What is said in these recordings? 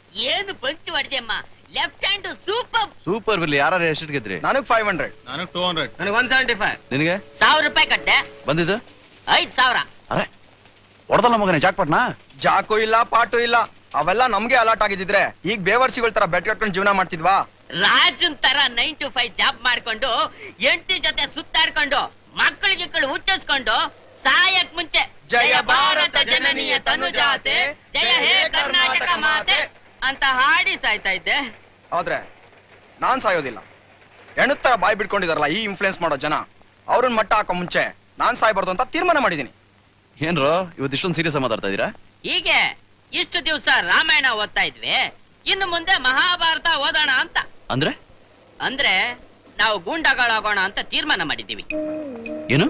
ಏನು ಪಂಚ್ ಹೊಡೆದೆಮ್ಮ left hand super super ಬಿರ್ಲಿ ಯಾರು ಎಷ್ಟು ಗೆದ್ರಿ ನನಗ್ ಫೈವ್ ಹಂಡ್ರೆಡ್ ನನಗೆ ಟೂ ಹಂಡ್ರೆಡ್ ನನಗೆ ಒನ್ ಸೆವೆಂಟಿ ಫೈವ್ ನಿನಗೆ ಸಾವಿರ ರೂಪಾಯಿ ಕಟ್ಟೆ ಬಂದಿದ್ದು ಐದ್ ಸಾವಿರ ಅರೆ ಹೊಡೆದಲ್ಲ ಮಗನೇ ಜಾಕ್ಪಟ್ನಾ ಜಾಕು ಇಲ್ಲ ಪಾಟು ಇಲ್ಲ ಅವೆಲ್ಲ ನಮ್ಗೆ ಅಲರ್ಟ್ ಆಗಿದ್ರೆ ಈಗ ಬೇವರ್ಸಿಗಳ ತರ ಬೆಟ್ ಕಟ್ಕೊಂಡು ಜೀವನ ಮಾಡ್ತಿದ್ವಾ ರಾಜನ್ ತರ ನೈನ್ ಟು ಫೈವ್ ಜಾಬ್ ಮಾಡ್ಕೊಂಡು ಎಂಟಿ ಜೊತೆ ಸುತ್ತಾಡ್ಕೊಂಡು ಮಕ್ಕಳು ಗಿಕ್ಕಳು ಹುಟ್ಟಿಸ್ಕೊಂಡು ಸಾಯಕ್ ಮುಂಚೆ ಜಯ ಭಾರತ ಜನನಿಯ ತನುಜಾತೆ ಜಯ ಹೇ ಕರ್ನಾಟಕ ಮಾತೆ ಅಂತ ಹಾಡಿ ಸಾಯ್ತಾ ಇದ್ದೆ ಆದ್ರೆ ನಾನ್ ಸಾಯೋದಿಲ್ಲ ಹೆಣ್ಣು ತರ ಬಾಯ್ ಬಿಡ್ಕೊಂಡಿದಾರಲ್ಲ ಈ ಇನ್ಫ್ಲುಯೆನ್ಸ್ ಮಾಡೋ ಜನ ಅವ್ರನ್ನ ಮಟ್ಟ ಹಾಕೋ ಮುಂಚೆ ನಾನ್ ಸಾಯ್ಬಾರ್ದು ಅಂತ ತೀರ್ಮಾನ ಮಾಡಿದೀನಿ ಏನ್ರೋ ಇವತ್ತು ಇಷ್ಟೊಂದು ಸೀರಿಯಸ್ ಮಾತಾಡ್ತಾ ಇದೀರಾ ಹೀಗೆ ಇಷ್ಟು ದಿವಸ ರಾಮಾಯಣ ಓದ್ತಾ ಇದ್ವಿ ಇನ್ನು ಮುಂದೆ ಮಹಾಭಾರತ ಓದೋಣ ಅಂತ ಅಂದ್ರೆ ಅಂದ್ರೆ ನಾವು ಗೂಂಡಗಳಾಗೋಣ ಅಂತ ತೀರ್ಮಾನ ಮಾಡಿದ್ದೀವಿ ಏನು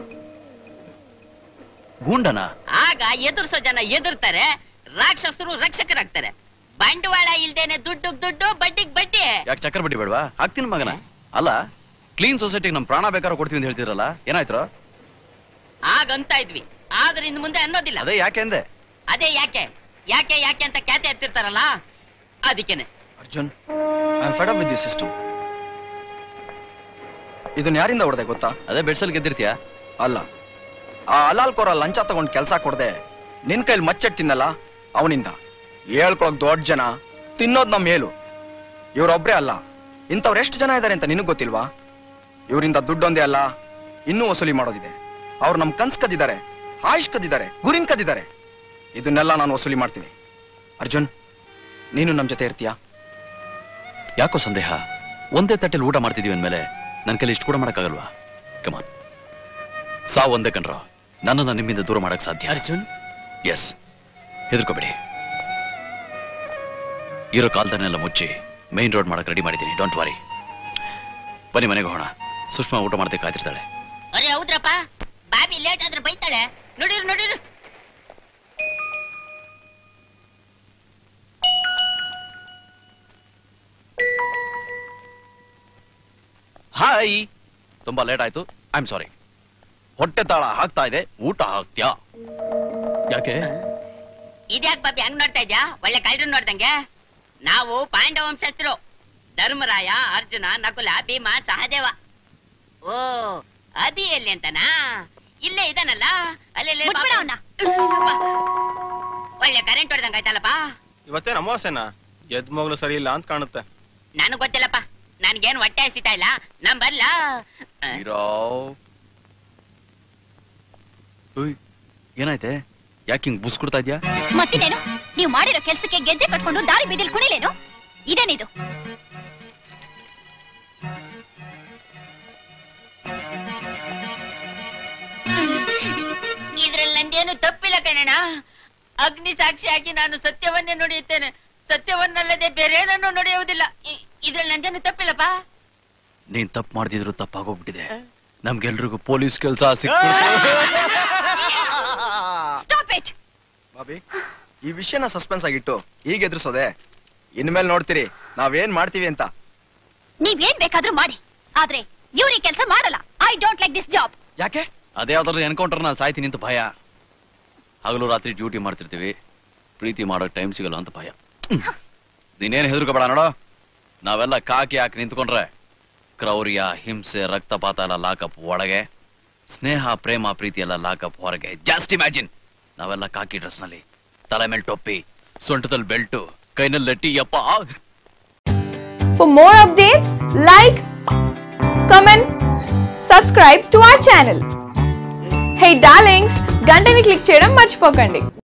ಗೂಂಡನ ಆಗ ಎದುರ್ಸೋ ಜನ ಎದುರ್ತಾರೆ ರಾಕ್ಷಸರು ರಕ್ಷಕರಾಗ್ತಾರೆ ಬಂಡವಾಳ ಇಲ್ದೇನೆ ದುಡ್ಡು ದುಡ್ಡು ಬಡ್ಡಿಗ್ ಬಡ್ಡಿ ಯಾಕೆ ಚಕ್ಕರ್ ಬಡ್ಡಿ ಬೇಡವಾ ಹಾಕ್ತೀನಿ ಮಗನ ಅಲ್ಲ ಕ್ಲೀನ್ ಸೊಸೈಟಿಗೆ ನಮ್ ಪ್ರಾಣ ಬೇಕಾದ್ರೂ ಕೊಡ್ತೀವಿ ಅಂತ ಹೇಳ್ತಿರಲ್ಲ ಏನಾಯ್ತು ಆಗಂತ ಇದ್ವಿ ಆದ್ರೆ ಇನ್ನು ಮುಂದೆ ಅನ್ನೋದಿಲ್ಲ ಅದೇ ಯಾಕೆ ಅಂದೆ ಅದೇ ಯಾಕೆ ಯಾಕೆ ಯಾಕೆ ಅಂತ ಖ್ಯಾತೆ ಎತ್ತಿರ್ತಾರಲ್ಲ ಅದಕ್ಕೇನೆ Arjun I fed up with the system ಇದನ್ನ ಯಾರಿಂದ ಹೊಡೆದೆ ಗೊತ್ತಾ ಅದೇ ಬೆಡ್ಸಲ್ ಗೆದ್ದಿರ್ತೀಯ ಅಲ್ಲ ಆ ಅಲಾಲ್ ಕೋರ ಲಂಚ ತಗೊಂಡ್ ಕೆಲ್ಸ ಕೊಡದೆ ನಿನ್ ಕೈಲಿ ಮಚ್ಚೆಟ್ ತಿನ್ನಲ್ಲ ಅವನಿಂದ ಹೇಳ್ಕೊಳಕ್ ದೊಡ್ಡ ಜನ ತಿನ್ನೋದ್ ನಮ್ ಮೇಲು ಇವ್ರೊಬ್ರೇ ಅಲ್ಲ ಇಂಥವ್ರು ಎಷ್ಟು ಜನ ಇದಾರೆ ಅಂತ ನಿನಗ್ ಗೊತ್ತಿಲ್ವಾ ಇವರಿಂದ ದುಡ್ಡೊಂದೇ ಅಲ್ಲ ಇನ್ನೂ ವಸೂಲಿ ಮಾಡೋದಿದೆ ಅವ್ರು ನಮ್ ಕನ್ಸ್ ಕದ್ದಿದ್ದಾರೆ ಆಯುಷ್ ಕದ್ದಿದ್ದಾರೆ ಗುರಿನ್ ಕದ್ದಿದ್ದಾರೆ ಇದನ್ನೆಲ್ಲ ನಾನು ವಸೂಲಿ ಮಾಡ್ತೀನಿ ಅರ್ಜುನ್ ನೀನು ನಮ್ ಜೊತೆ ಇರ್ತೀಯಾ ಯಾಕೋ ಸಂದೇಹ ಒಂದೇ ತಟ್ಟೆಲಿ ಊಟ ಮಾಡ್ತಿದೀವಿ ಅಂದ್ಮೇಲೆ ನನ್ನ ಕೈಲಿ ಇಷ್ಟು ಕೂಡ ಮಾಡಕ್ಕಾಗಲ್ವಾ ಕಮಾನ್ ಸಾವು ಒಂದೇ ಕಣ್ರೋ ನನ್ನನ್ನು ನಿಮ್ಮಿಂದ ದೂರ ಮಾಡಕ್ ಸಾಧ್ಯ ಅರ್ಜುನ್ ಎಸ್ ಹೆದರ್ಕೋಬೇಡಿ ಇರೋ ಕಾಲ್ದನ್ನೆಲ್ಲ ಮುಚ್ಚಿ ಮೈನ್ ರೋಡ್ ಮಾಡಕ್ ರೆಡಿ ಮಾಡಿದ್ದೀನಿ ಡೋಂಟ್ ವರಿ ಬನ್ನಿ ಮನೆಗೆ ಹೋಗೋಣ ಸುಷ್ಮಾ ಊಟ ಮಾಡ್ದೆ ಕಾಯ್ತಿರ್ತಾಳೆ ಅರೆ ಹೌದ್ರಪ್ಪ ಬಾಬಿ ಲೇಟ್ ಆದ್ರೆ ಬೈತಾಳೆ ನೋಡಿರು ನೋಡಿರು ಹಾಯ್ ತುಂಬಾ ಲೇಟ್ ಆಯ್ತು ಐ ಆಮ್ ಸಾರಿ ಹೊಟ್ಟೆ ತಾಳ ಹಾಕ್ತಾ ಇದೆ ಊಟ ಹಾಕ್ತ್ಯಾ ಯಾಕೆ ಇದ್ಯಾಕ್ ಬಾಬಿ ಹಂಗ್ ನೋಡ್ತಾ ಇದ್ಯಾ ಒಳ್ಳೆ ಕಳ್ಳರು ನೋಡ್ದಂಗೆ ನಾವು ಪಾಂಡವ ವಂಶಸ್ಥರು ಧರ್ಮರಾಯ ಅರ್ಜುನ ನಕುಲ ಭೀಮ ಸಹದೇವ ಓ ಅಭಿ ಎಲ್ಲಿ ಅಂತನಾ ಇಲ್ಲೇ ಇದಾನಲ್ಲ ಅಲ್ಲೆಲ್ಲೇ ಪಾಪ- ಮುಟ್ಬೇಡ ಅವ್ನ. ಅಬ್ಬಾ. ಒಳ್ಳೆ ಕರೆಂಟ್ ಹೊಡೆದಂಗ ಆಯ್ತಲ್ಲಪ್ಪ ಇವತ್ತೇನು ಅಮಾವಾಸ್ಯೆನಾ ಎದ್ ಮಗಳು ಸರಿ ಇಲ್ಲ ಅಂತ ಕಾಣುತ್ತೆ ನನಗ್ ಗೊತ್ತಿಲ್ಲಪ್ಪ ನನ್ಗೇನ್ ಹೊಟ್ಟೆ ಹಸಿತಾ ಇಲ್ಲ ನಮ್ ಬರ್ಲ ಹೀರೋ ಉಯ್, ಏನಾಯ್ತೆ ಯಾಕೆ ಹಿಂಗ್ ಬುಸ್ ಕೊಡ್ತಾ ಇದ್ಯಾ ಮತ್ತಿನೇನು ನೀವು ಮಾಡಿರೋ ಕೆಲ್ಸಕ್ಕೆ ಗೆಜ್ಜೆ ಕಟ್ಕೊಂಡು ದಾರಿ ಬೀದಿಲ್ ಕುಣಿಲೇನು ಇದೇನಿದು ಇದ್ರಲ್ಲಿ ನಂದೇನು ತಪ್ಪಿಲ್ಲ ಕಣಣ್ಣ ಅಗ್ನಿ ಸಾಕ್ಷಿಯಾಗಿ ನಾನು ಸತ್ಯವನ್ನೇ ನುಡಿಯುತ್ತೇನೆ ಸತ್ಯವನ್ನಲ್ಲದೆ ಬೇರೇನನ್ನು ನುಡಿಯುವುದಿಲ್ಲ ಇ- ಇದ್ರಲ್ಲಿ ನಂದೇನು ತಪ್ಪಿಲ್ಲಪ್ಪ ನೀನ್ ತಪ್ಪು ಮಾಡ್ದಿದ್ರು ತಪ್ಪಾಗೋಗ್ಬಿಟ್ಟಿದೆ ನಮ್ಗೆಲ್ರಿಗೂ ಪೊಲೀಸ್ ಕೆಲಸ ಸಿಕ್ ಸ್ಟಾಪ್ ಇಟ್ ಬಾಬಿ ಈ ವಿಷಯನ ಸಸ್ಪೆನ್ಸ್ ಆಗಿಟ್ಟು ಈಗ ಎದುರಿಸೋದೆ ಇನ್ಮೇಲೆ ನೋಡ್ತೀರಿ ನಾವೇನ್ ಮಾಡ್ತೀವಿ ಅಂತ ನೀವೇನ್ ಬೇಕಾದ್ರೂ ಮಾಡಿ ಆದ್ರೆ ಇವ್ರಿಗೆ ಕೆಲಸ ಮಾಡಲ್ಲ I don't like this job ಯಾಕೆ ಅದೇ ಯಾವ್ದಾದ್ರು ಎನ್ಕೌಂಟರ್ ನಾನು ಸಾಯ್ತೀನಿ ಅಂತ ಭಯ ಹಗಲು ರಾತ್ರಿ ಡ್ಯೂಟಿ ಮಾಡ್ತಿರ್ತೀವಿ ಪ್ರೀತಿ ಮಾಡೋ ಟೈಮ್ ಸಿಗಲ್ಲ ಅಂತ ಭಯ ನೀನೇನು ಹೆದರ್ಕೋಬೇಡ ನೋಡೋ ನಾವೆಲ್ಲ ಕಾಕಿ ಹಾಕಿ ನಿಂತ್ಕೊಂಡ್ರೆ ಕ್ರೌರ್ಯ ಹಿಂಸೆ ರಕ್ತಪಾತ ಎಲ್ಲ ಲಾಕಪ್ ಒಳಗೆ ಸ್ನೇಹ ಪ್ರೇಮ ಪ್ರೀತಿ ಎಲ್ಲ ಲಾಕಪ್ ಹೊರಗೆ ಜಸ್ಟ್ ಇಮ್ಯಾಜಿನ್ ನಾವೆಲ್ಲ ಕಾಕಿ ಡ್ರೆಸ್ ನಲ್ಲಿ ತಲೆ ಮೇಲೆ ಟೊಪ್ಪಿ ಸೊಂಟದಲ್ಲಿ ಬೆಲ್ಟು ಕೈನಲ್ಲಿ ಲಟ್ಟಿ ಯಪ್ಪ For more updates, like, comment, subscribe to our channel. Hey darlings, గంటని click చేయడం మర్చిపోకండి